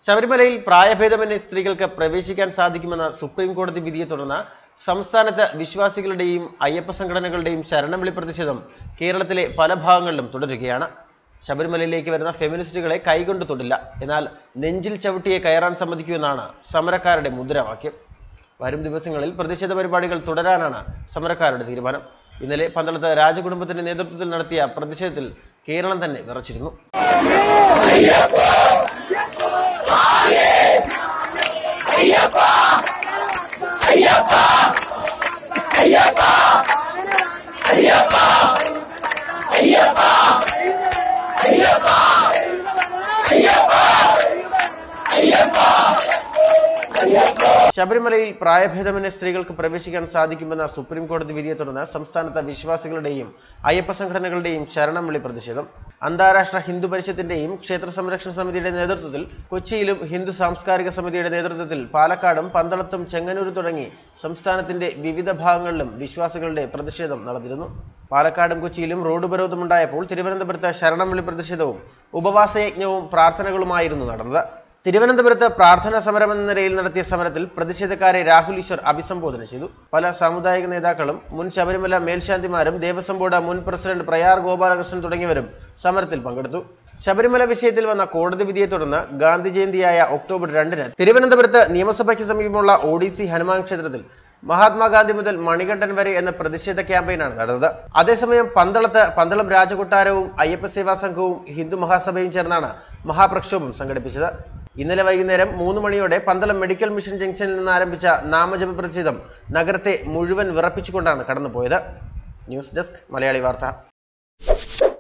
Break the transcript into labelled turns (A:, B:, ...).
A: ശബരിമലയിൽ പ്രായഭേദമന്യേ സ്ത്രീകൾക്ക് പ്രവേശിക്കാൻ സാധിക്കുമെന്ന സുപ്രീം കോടതി വിധിയെ തുടർന്ന് സംസ്ഥാനത്ത് വിശ്വാസികളുടെയും അയ്യപ്പ സംഘടനകളുടെയും ശരണവിളി പ്രതിഷേധം കേരളത്തിലെ പല ഭാഗങ്ങളിലും തുടരുകയാണ് ശബരിമലയിലേക്ക് വരുന്ന ഫെമിനിസ്റ്റുകളെ കൈകൊണ്ട് തൊടില്ല എന്നാൽ നെഞ്ചിൽ ചവിട്ടിയെ കയറാൻ സമ്മതിക്കുമെന്നാണ് സമരക്കാരുടെ മുദ്രാവാക്യം വരും ദിവസങ്ങളിൽ പ്രതിഷേധ പരിപാടികൾ തുടരാനാണ് സമരക്കാരുടെ തീരുമാനം ഇന്നലെ പന്തളത്ത് രാജകുടുംബത്തിന്റെ നേതൃത്വത്തിൽ നടത്തിയ പ്രതിഷേധത്തിൽ കേരളം തന്നെ വിറച്ചിരുന്നു ശബരിമലയിൽ പ്രായഭേദമന്യേ സ്ത്രീകൾക്ക് പ്രവേശിക്കാൻ സാധിക്കുമെന്ന സുപ്രീം കോടതി വിധിയെ തുടർന്ന് സംസ്ഥാനത്തെ വിശ്വാസികളുടെയും അയ്യപ്പ സംഘടനകളുടെയും ശരണം വിളി പ്രതിഷേധം അന്താരാഷ്ട്ര ഹിന്ദു പരിഷത്തിന്റെയും ക്ഷേത്ര സംരക്ഷണ സമിതിയുടെ നേതൃത്വത്തിൽ കൊച്ചിയിലും ഹിന്ദു സാംസ്കാരിക സമിതിയുടെ നേതൃത്വത്തിൽ പാലക്കാടും പന്തളത്തും ചെങ്ങന്നൂരും തുടങ്ങി സംസ്ഥാനത്തിന്റെ വിവിധ ഭാഗങ്ങളിലും വിശ്വാസികളുടെ പ്രതിഷേധം നടന്നിരുന്നു പാലക്കാടും കൊച്ചിയിലും റോഡ് ഉപരോധമുണ്ടായപ്പോൾ തിരുവനന്തപുരത്ത് ശരണം വിളി പ്രതിഷേധവും ഉപവാസയജ്ഞവും പ്രാർത്ഥനകളുമായിരുന്നു നടന്നത് തിരുവനന്തപുരത്ത് പ്രാർത്ഥനാ സമരം എന്ന നിലയിൽ നടത്തിയ സമരത്തിൽ പ്രതിഷേധക്കാരെ രാഹുൽ ഈശ്വർ അഭിസംബോധന ചെയ്തു പല സാമുദായിക നേതാക്കളും മുൻ ശബരിമല മേൽശാന്തിമാരും ദേവസ്വം ബോർഡ് മുൻ പ്രസിഡന്റ് പ്രയാർ ഗോപാലകൃഷ്ണൻ തുടങ്ങിയവരും സമരത്തിൽ പങ്കെടുത്തു ശബരിമല വിഷയത്തിൽ വന്ന കോടതി വിധിയെ തുടർന്ന് ഗാന്ധി ജയന്തിയായ ഒക്ടോബർ രണ്ടിന് തിരുവനന്തപുരത്ത് നിയമസഭയ്ക്ക് സമീപമുള്ള ഒഡീസി ഹനുമാൻ ക്ഷേത്രത്തിൽ മഹാത്മാഗാന്ധി മുതൽ മണികണ്ഠൻ വരെ എന്ന പ്രതിഷേധ ക്യാമ്പയിനാണ് നടന്നത് അതേസമയം പന്തളത്ത് പന്തളം രാജകൊട്ടാരവും അയ്യപ്പ സേവാ സംഘവും ഹിന്ദു മഹാസഭയും ചേർന്നാണ് മഹാപ്രക്ഷോഭം സംഘടിപ്പിച്ചത് ഇന്നലെ വൈകുന്നേരം മൂന്ന് മണിയോടെ പന്തളം മെഡിക്കൽ മിഷൻ ജംഗ്ഷനിൽ നിന്ന് ആരംഭിച്ച നാമജപ പ്രതിഷേധം നഗരത്തെ മുഴുവൻ വിറപ്പിച്ചുകൊണ്ടാണ് കടന്നുപോയത് ന്യൂസ് ഡെസ്ക് മലയാളി വാർത്ത